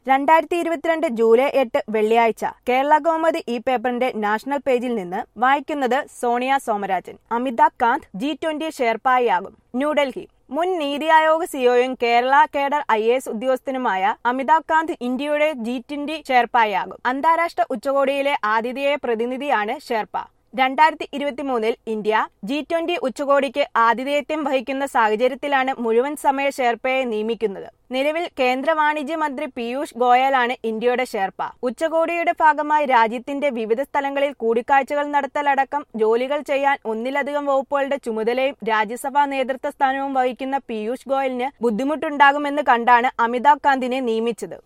രണ്ടായിരത്തി ഇരുപത്തിരണ്ട് ജൂലൈ എട്ട് വെള്ളിയാഴ്ച കേരള കൗമുദി ഈ പേപ്പറിന്റെ നാഷണൽ പേജിൽ നിന്ന് വായിക്കുന്നത് സോണിയ സോമരാജൻ അമിതാഭ് കാന്ത് ജി ട്വന്റി ഷെയർപ്പായിയാകും ന്യൂഡൽഹി മുൻ നീതി ആയോഗ് സിഒയും കേരള കേഡർ ഐ എസ് ഉദ്യോഗസ്ഥനുമായ അമിതാഭ് കാന്ത് ഇന്ത്യയുടെ ജി ട്വന്റി ഷെയർപ്പായിയാകും അന്താരാഷ്ട്ര ഉച്ചകോടിയിലെ ആതിഥേയ പ്രതിനിധിയാണ് ഷെർപ്പ രണ്ടായിരത്തി ഇരുപത്തിമൂന്നിൽ ഇന്ത്യ ജി ട്വന്റി ഉച്ചകോടിക്ക് ആതിഥേയത്വം വഹിക്കുന്ന സാഹചര്യത്തിലാണ് മുഴുവൻ സമയ ഷെർപ്പയെ നിയമിക്കുന്നത് നിലവിൽ കേന്ദ്ര വാണിജ്യ മന്ത്രി പീയൂഷ് ഗോയലാണ് ഇന്ത്യയുടെ ഷെർപ്പ ഉച്ചകോടിയുടെ ഭാഗമായി രാജ്യത്തിന്റെ വിവിധ സ്ഥലങ്ങളിൽ കൂടിക്കാഴ്ചകൾ നടത്തലടക്കം ജോലികൾ ചെയ്യാൻ ഒന്നിലധികം വകുപ്പുകളുടെ ചുമതലയും രാജ്യസഭാ നേതൃത്വ സ്ഥാനവും വഹിക്കുന്ന പീയൂഷ് ഗോയലിന് ബുദ്ധിമുട്ടുണ്ടാകുമെന്ന് കണ്ടാണ് അമിതാഭ് കാന്തിനെ നിയമിച്ചത്